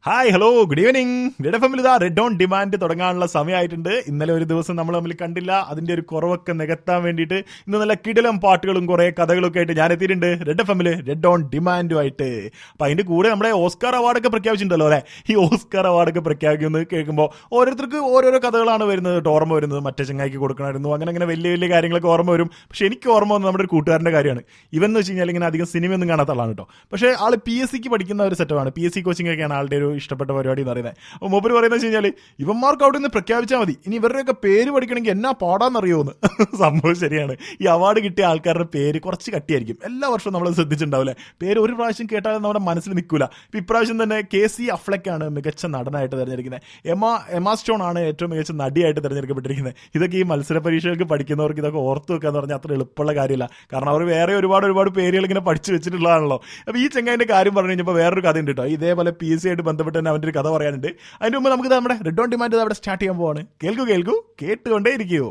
hi hello good evening red F എമ്മിൽ ഇതാ red on demand തുടങ്ങാനുള്ള സമയമായിട്ടുണ്ട് ഇന്നലെ ഒരു ദിവസം നമ്മൾ തമ്മിൽ കണ്ടില്ല അതിന്റെ ഒരു കുറവൊക്കെ നികത്താൻ വേണ്ടിയിട്ട് ഇന്ന് നല്ല കിടിലം പാട്ടുകളും കുറെ കഥകളൊക്കെ ആയിട്ട് ഞാൻ എത്തിയിട്ടുണ്ട് റെഡ് എഫ് എമ്മിൽ റെഡ് ഓൺ ഡിമാൻഡുമായിട്ട് അപ്പൊ അതിന്റെ കൂടെ നമ്മുടെ ഓസ്കാർ അവാർഡൊക്കെ പ്രഖ്യാപിച്ചിട്ടുണ്ടല്ലോ അല്ലെ ഈ ഓസ്കാർ അവാർഡൊക്കെ പ്രഖ്യാപിക്കുന്നത് കേൾക്കുമ്പോൾ ഓരോരുത്തർക്ക് ഓരോരോ കഥകളാണ് വരുന്നത് കേട്ടോ ഓർമ്മ വരുന്നത് മറ്റേ ചങ്ങായിക്ക് കൊടുക്കണമായിരുന്നു അങ്ങനെ അങ്ങനെ വലിയ വലിയ കാര്യങ്ങളൊക്കെ ഓർമ്മ വരും പക്ഷെ എനിക്ക് ഓർമ്മ വന്നത് നമ്മുടെ ഒരു കൂട്ടുകാരന്റെ കാര്യമാണ് ഇവൻ എന്ന് വെച്ച് കഴിഞ്ഞാൽ ഇങ്ങനെ അധികം സിനിമയൊന്നും കാണാത്തതാണ് കേട്ടോ പക്ഷേ ആള് പി എസ് സിക്ക് പഠിക്കുന്ന ഒരു സെറ്റപ്പാണ് പി എസ് സി കോച്ചിങ് ഒക്കെയാണ് ആളുടെ ഒരു ഇഷ്ടപ്പെട്ട പരിപാടി എന്ന് പറയുന്നത് അപ്പോൾ മൂപ്പര് പറയുന്നത് വെച്ച് കഴിഞ്ഞാൽ ഇവന്മാർക്ക് അവിടെ നിന്ന് പ്രഖ്യാപിച്ചാൽ മതി ഇനി ഇവരുടെയൊക്കെ പേര് പഠിക്കണമെങ്കിൽ എന്നാ പാടാന്നറിയോന്ന് സംഭവം ശരിയാണ് ഈ അവാർഡ് കിട്ടിയ ആൾക്കാരുടെ പേര് കുറച്ച് കട്ടിയായിരിക്കും എല്ലാ വർഷവും നമ്മൾ ശ്രദ്ധിച്ചിട്ടുണ്ടാവില്ലേ പേര് ഒരു പ്രാവശ്യം കേട്ടാൽ നമ്മുടെ മനസ്സിൽ നിൽക്കൂല ഇപ്പം ഇപ്രാവശ്യം തന്നെ കെ സി അഫ്ലക്കാണ് മികച്ച നടനായിട്ട് തിരഞ്ഞെടുക്കുന്നത് എമ എമ സ്റ്റോൺ ആണ് ഏറ്റവും മികച്ച നടിയായിട്ട് തിരഞ്ഞെടുക്കപ്പെട്ടിരിക്കുന്നത് ഇതൊക്കെ ഈ മത്സര പരീക്ഷകൾക്ക് പഠിക്കുന്നവർക്ക് ഇതൊക്കെ ഓർത്ത് വെക്കുക എന്ന് പറഞ്ഞാൽ അത്ര എളുപ്പമുള്ള കാര്യമില്ല കാരണം അവർ വേറെ ഒരുപാട് ഒരുപാട് പേരുകൾ ഇങ്ങനെ പഠിച്ചു വെച്ചിട്ടുള്ളതാണല്ലോ അപ്പോൾ ഈ ചെങ്ങായിന്റെ കാര്യം പറഞ്ഞു കഴിഞ്ഞപ്പോൾ വേറൊരു കഥ ഉണ്ട് കേട്ടോ ഇതേപോലെ പി എസ് സി ആയിട്ട് ബന്ധപ്പെട്ട് തന്നെ അവൻ്റെ ഒരു കഥ പറയാനുണ്ട് അതിന് മുമ്പ് നമുക്ക് നമ്മുടെ റെഡ് ഓൺ ഡിമാൻഡ് അവിടെ സ്റ്റാർട്ട് ചെയ്യാൻ പോവാണ് കേൾക്കൂ കേൾക്കൂ കേട്ടുകൊണ്ടേ ഇരിക്കൂ